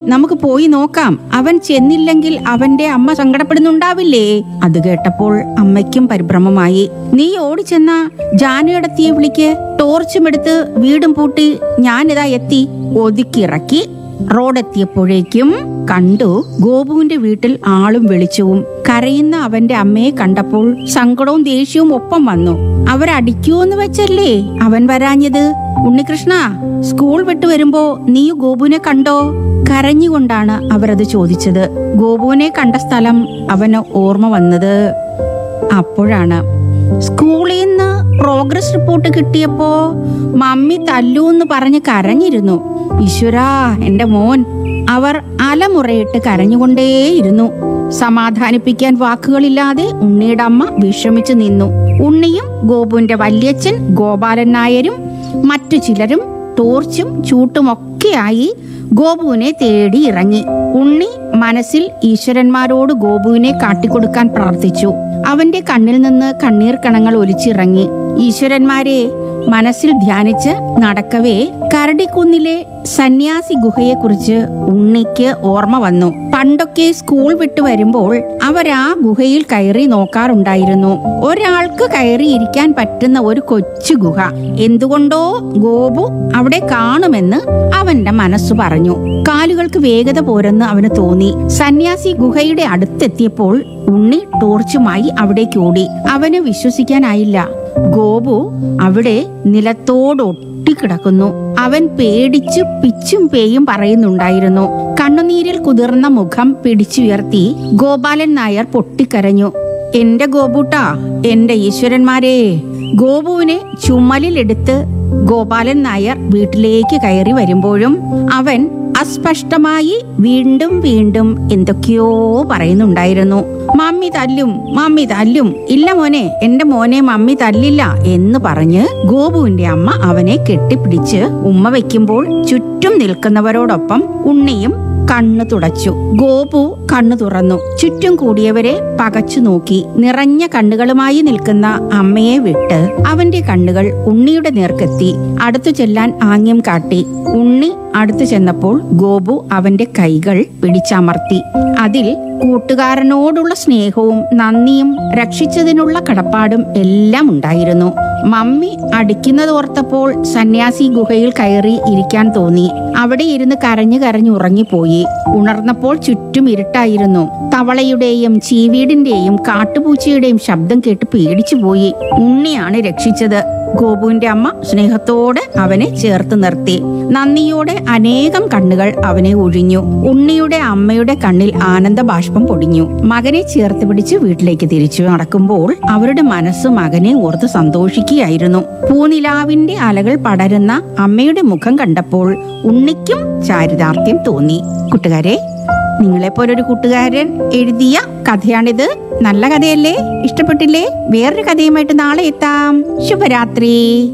നമുക്ക് പോയി നോക്കാം അവൻ ചെന്നില്ലെങ്കിൽ അവന്റെ അമ്മ സങ്കടപ്പെടുന്നുണ്ടാവില്ലേ അത് കേട്ടപ്പോൾ അമ്മയ്ക്കും പരിഭ്രമമായി നീ ഓടിച്ചെന്ന ജാനുയടത്തിയെ വിളിക്ക് ടോർച്ചും എടുത്ത് വീടും പൂട്ടി ഞാനിതാ എത്തി ഒതുക്കിറക്കി റോഡെത്തിയപ്പോഴേക്കും കണ്ടു ഗോപുവിന്റെ വീട്ടിൽ ആളും വെളിച്ചവും കരയുന്ന അവന്റെ അമ്മയെ കണ്ടപ്പോൾ സങ്കടവും ദേഷ്യവും ഒപ്പം വന്നു അവരടിക്കൂന്ന് വെച്ചല്ലേ അവൻ വരാഞ്ഞത് ഉണ്ണികൃഷ്ണ സ്കൂൾ വിട്ടു വരുമ്പോ നീ ഗോപുവിനെ കണ്ടോ കരഞ്ഞുകൊണ്ടാണ് അവരത് ചോദിച്ചത് ഗോപുവിനെ കണ്ട സ്ഥലം അവന് ഓർമ്മ വന്നത് അപ്പോഴാണ് സ്കൂളിൽ നിന്ന് പ്രോഗ്രസ് റിപ്പോർട്ട് കിട്ടിയപ്പോ മമ്മി തല്ലൂന്ന് പറഞ്ഞ് കരഞ്ഞിരുന്നു ഈശ്വരാ എന്റെ മോൻ അവർ അലമുറയിട്ട് കരഞ്ഞുകൊണ്ടേയിരുന്നു സമാധാനിപ്പിക്കാൻ വാക്കുകളില്ലാതെ ഉണ്ണിയുടെ അമ്മ വിഷമിച്ചു നിന്നു ഉണ്ണിയും ഗോപുവിന്റെ വല്യച്ഛൻ ഗോപാലൻ നായരും മറ്റു ചിലരും ടോർച്ചും ചൂട്ടുമൊക്കെയായി ഗോപുവിനെ തേടി ഇറങ്ങി ഉണ്ണി മനസ്സിൽ ഈശ്വരന്മാരോട് ഗോപുവിനെ കാട്ടിക്കൊടുക്കാൻ പ്രാർത്ഥിച്ചു അവന്റെ കണ്ണിൽ നിന്ന് കണ്ണീർ കണങ്ങൾ ഒലിച്ചിറങ്ങി ഈശ്വരന്മാരെ മനസ്സിൽ ധ്യാനിച്ച് നടക്കവേ കരടിക്കുന്നിലെ സന്യാസി ഗുഹയെക്കുറിച്ച് ഉണ്ണിക്ക് ഓർമ്മ വന്നു പണ്ടൊക്കെ സ്കൂൾ വിട്ടു വരുമ്പോൾ അവരാ ഗുഹയിൽ കയറി നോക്കാറുണ്ടായിരുന്നു ഒരാൾക്ക് കയറിയിരിക്കാൻ പറ്റുന്ന ഒരു കൊച്ചു ഗുഹ എന്തുകൊണ്ടോ ഗോപു അവിടെ കാണുമെന്ന് അവന്റെ മനസ്സ് പറഞ്ഞു കാലുകൾക്ക് വേഗത പോരെന്ന് അവന് തോന്നി സന്യാസി ഗുഹയുടെ അടുത്തെത്തിയപ്പോൾ ഉണ്ണി ടോർച്ചുമായി അവിടേക്ക് ഓടി അവന് വിശ്വസിക്കാനായില്ല ഗോപു അവിടെ നിലത്തോടൊട്ടിക്കിടക്കുന്നു അവൻ പേടിച്ചു പിച്ചും പേയും പറയുന്നുണ്ടായിരുന്നു കണ്ണുനീരിൽ കുതിർന്ന മുഖം പിടിച്ചുയർത്തി ഗോപാലൻ നായർ പൊട്ടിക്കരഞ്ഞു എന്റെ ഗോപൂട്ടാ എന്റെ ഈശ്വരന്മാരെ ഗോപുവിനെ ചുമലിലെടുത്ത് ഗോപാലൻ നായർ വീട്ടിലേക്ക് കയറി വരുമ്പോഴും അവൻ അസ്പഷ്ടമായി വീണ്ടും വീണ്ടും എന്തൊക്കെയോ പറയുന്നുണ്ടായിരുന്നു മമ്മി തല്ലും മമ്മി തല്ലും ഇല്ല മോനെ എന്റെ മോനെ മമ്മി തല്ലില്ല എന്ന് പറഞ്ഞ് ഗോപുവിന്റെ അമ്മ അവനെ കെട്ടിപ്പിടിച്ച് ഉമ്മ വെക്കുമ്പോൾ ചുറ്റും നിൽക്കുന്നവരോടൊപ്പം ഉണ്ണിയും കണ്ണു തുടച്ചു ഗോപു കണ്ണു തുറന്നു ചുറ്റും കൂടിയവരെ പകച്ചു നോക്കി നിറഞ്ഞ കണ്ണുകളുമായി നിൽക്കുന്ന അമ്മയെ വിട്ട് അവന്റെ കണ്ണുകൾ ഉണ്ണിയുടെ നേർക്കെത്തി അടുത്തു ചെല്ലാൻ ആംഗ്യം കാട്ടി ഉണ്ണി അടുത്തു ചെന്നപ്പോൾ ഗോപു അവന്റെ കൈകൾ പിടിച്ചമർത്തി അതിൽ കൂട്ടുകാരനോടുള്ള സ്നേഹവും നന്ദിയും രക്ഷിച്ചതിനുള്ള കടപ്പാടും എല്ലാം ഉണ്ടായിരുന്നു മമ്മി അടിക്കുന്നത് ഓർത്തപ്പോൾ സന്യാസി ഗുഹയിൽ കയറി ഇരിക്കാൻ തോന്നി അവിടെ ഇരുന്ന് കരഞ്ഞു കരഞ്ഞു ഉറങ്ങിപ്പോയി ഉണർന്നപ്പോൾ ചുറ്റും ഇരുട്ടായിരുന്നു തവളയുടെയും ചീവീടിന്റെയും കാട്ടുപൂച്ചയുടെയും ശബ്ദം കേട്ട് പേടിച്ചുപോയി ഉണ്ണിയാണ് രക്ഷിച്ചത് ഗോപുവിന്റെ അമ്മ സ്നേഹത്തോടെ അവനെ ചേർത്ത് നിർത്തി നന്ദിയോടെ അനേകം കണ്ണുകൾ അവനെ ഒഴിഞ്ഞു ഉണ്ണിയുടെ അമ്മയുടെ കണ്ണിൽ ആനന്ദ ബാഷ്പം പൊടിഞ്ഞു മകനെ ചേർത്ത് പിടിച്ച് വീട്ടിലേക്ക് തിരിച്ചു നടക്കുമ്പോൾ അവരുടെ മനസ്സ് മകനെ ഓർത്ത് സന്തോഷിക്കുകയായിരുന്നു പൂനിലാവിന്റെ അലകൾ പടരുന്ന അമ്മയുടെ മുഖം കണ്ടപ്പോൾ ഉണ്ണിക്കും ചാരിതാർത്ഥ്യം തോന്നി കൂട്ടുകാരെ നിങ്ങളെപ്പോലൊരു കൂട്ടുകാരൻ എഴുതിയ കഥയാണിത് നല്ല കഥയല്ലേ ഇഷ്ടപ്പെട്ടില്ലേ വേറൊരു കഥയുമായിട്ട് നാളെ എത്താം ശുഭരാത്രി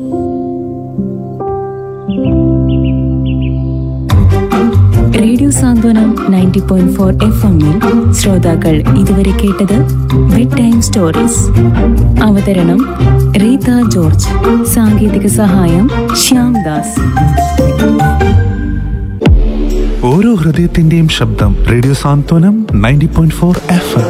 radio Santhwanam ninety point four F എമ്മിൽ ശ്രോതാക്കൾ ഇതുവരെ കേട്ടത് ബെഡ് ടൈം സ്റ്റോറീസ് അവതരണം റീത ജോർജ് സാങ്കേതിക സഹായം ശ്യാം ദാസ് ഓരോ ഹൃദയത്തിന്റെയും ശബ്ദം radio Santhwanam ninety point four F